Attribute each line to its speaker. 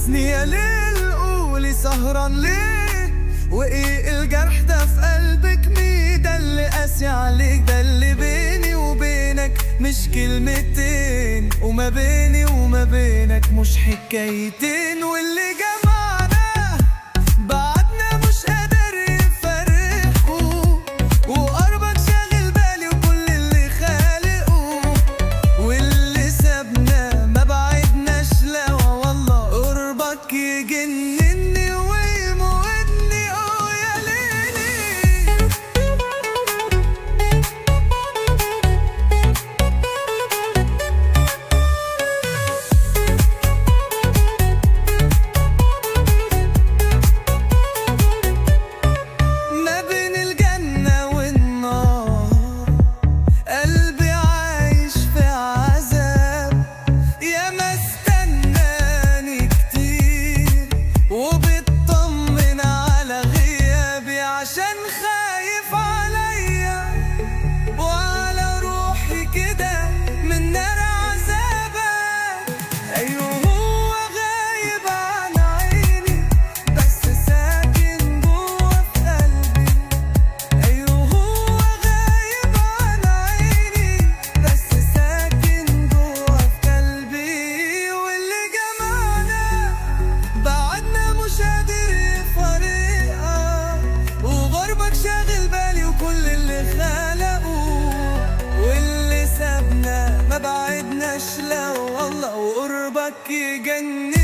Speaker 1: نسني يا ليل قولي سهران ليه وايه الجرح ده في قلبك مين ده اللي قاسي عليك ده اللي بيني وبينك مش كلمتين وما بيني وما بينك مش حكايتين واللي جمعنا بعدنا مش قادر يفرقه وقربك شاغل بالي وكل اللي خالقه واللي سابنا ما بعدناش لوا والله قربك يجنني ويموتني اه يا ليلي ما بين الجنة والنار قلبي عايش في عذاب يا ما استناني كتير وبتطمن على غيابي عشان خايف عليا وعلى روحي كده من نار عذابك ايوه هو غايب عن عيني بس ساكن جوا في قلبي ايوه هو غايب عن عيني بس ساكن جوا في قلبي واللي جمعنا بعدنا مش قادر يفارقها وغربك شاغل بالي وكل اللي خلقه واللي سابنا ما بعدناش لا والله وقربك يجنن